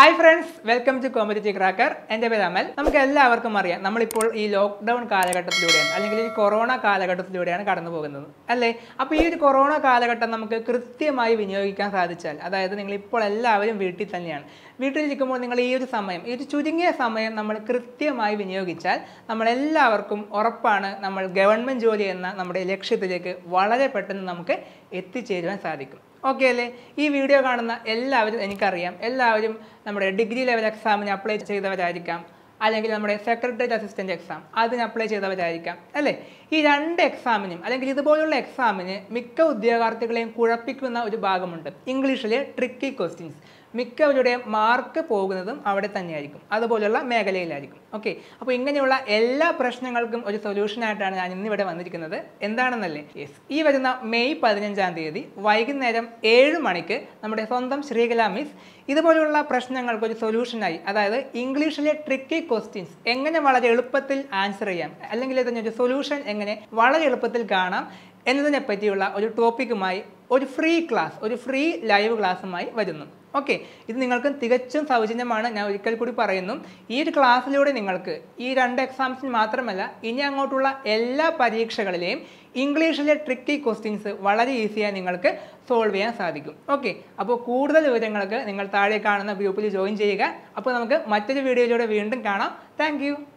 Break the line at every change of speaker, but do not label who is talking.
hi friends welcome to competitive cracker എൻ്റെ പേര് അമൽ നമുക്ക് എല്ലാവർക്കും അറിയാം നമ്മളിപ്പോൾ ഈ ലോക്ക്ഡൗൺ കാലഘട്ടത്തിലൂടെയാണ് അല്ലെങ്കിൽ ഈ കൊറോണ കാലഘട്ടത്തിലൂടെയാണ് കടന്നു പോകുന്നത് അല്ലേ അപ്പോൾ ഈ ഒരു കൊറോണ കാലഘട്ടം നമുക്ക് കൃത്യമായി വിനിയോഗിക്കാൻ സാധിച്ചാൽ അതായത് നിങ്ങൾ ഇപ്പോൾ എല്ലാവരും വീട്ടിൽ തന്നെയാണ് വീട്ടിലിരിക്കുമ്പോൾ നിങ്ങൾ ഈ ഒരു സമയം ഈ ഒരു ചുരുങ്ങിയ സമയം നമ്മൾ കൃത്യമായി വിനിയോഗിച്ചാൽ നമ്മളെല്ലാവർക്കും ഉറപ്പാണ് നമ്മൾ ഗവൺമെൻറ് ജോലി എന്ന നമ്മുടെ ലക്ഷ്യത്തിലേക്ക് വളരെ പെട്ടെന്ന് നമുക്ക് എത്തിച്ചേരുവാൻ സാധിക്കും ഓക്കെ അല്ലേ ഈ വീഡിയോ കാണുന്ന എല്ലാവരും എനിക്കറിയാം എല്ലാവരും നമ്മുടെ ഡിഗ്രി ലെവൽ എക്സാമിന് അപ്ലൈ ചെയ്തവരായിരിക്കാം അല്ലെങ്കിൽ നമ്മുടെ സെക്രട്ടറി അസിസ്റ്റന്റ് എക്സാം അതിന് അപ്ലൈ ചെയ്തവരായിരിക്കാം അല്ലേ ഈ രണ്ട് എക്സാമിനും അല്ലെങ്കിൽ ഇതുപോലുള്ള എക്സാമിന് മിക്ക ഉദ്യോഗാർത്ഥികളെയും കുഴപ്പിക്കുന്ന ഒരു ഭാഗമുണ്ട് ഇംഗ്ലീഷിലെ ട്രിക്കി ക്വസ്റ്റ്യൻസ് മിക്കവരുടെയും മാർക്ക് പോകുന്നതും അവിടെ തന്നെയായിരിക്കും അതുപോലുള്ള മേഖലയിലായിരിക്കും ഓക്കെ അപ്പോൾ ഇങ്ങനെയുള്ള എല്ലാ പ്രശ്നങ്ങൾക്കും ഒരു സൊല്യൂഷനായിട്ടാണ് ഞാൻ ഇന്നിവിടെ വന്നിരിക്കുന്നത് എന്താണെന്നല്ലേ യെസ് ഈ വരുന്ന മെയ് പതിനഞ്ചാം തീയതി വൈകുന്നേരം ഏഴ് മണിക്ക് നമ്മുടെ സ്വന്തം ശ്രീകല മിസ് ഇതുപോലുള്ള പ്രശ്നങ്ങൾക്ക് ഒരു സൊല്യൂഷനായി അതായത് ഇംഗ്ലീഷിലെ ട്രിക്കി ക്വസ്റ്റ്യൻസ് എങ്ങനെ വളരെ എളുപ്പത്തിൽ ആൻസർ ചെയ്യാം അല്ലെങ്കിൽ ഇതിനൊരു സൊല്യൂഷൻ എങ്ങനെ വളരെ എളുപ്പത്തിൽ കാണാം എന്നതിനെ പറ്റിയുള്ള ഒരു ടോപ്പിക്കുമായി ഒരു ഫ്രീ ക്ലാസ് ഒരു ഫ്രീ ലൈവ് ക്ലാസ്സുമായി വരുന്നു ഓക്കെ ഇത് നിങ്ങൾക്ക് തികച്ചും സൗജന്യമാണ് ഞാൻ ഒരിക്കൽ കൂടി പറയുന്നു ഈ ഒരു ക്ലാസ്സിലൂടെ നിങ്ങൾക്ക് ഈ രണ്ട് എക്സാംസിന് മാത്രമല്ല ഇനി അങ്ങോട്ടുള്ള എല്ലാ പരീക്ഷകളിലെയും ഇംഗ്ലീഷിലെ ട്രിക്കി ക്വസ്റ്റ്യൻസ് വളരെ ഈസിയായി നിങ്ങൾക്ക് സോൾവ് ചെയ്യാൻ സാധിക്കും ഓക്കെ അപ്പോൾ കൂടുതൽ വിവരങ്ങൾക്ക് നിങ്ങൾ താഴെ കാണുന്ന ഗ്രൂപ്പിൽ ജോയിൻ ചെയ്യുക അപ്പോൾ നമുക്ക് മറ്റൊരു വീഡിയോയിലൂടെ വീണ്ടും കാണാം താങ്ക്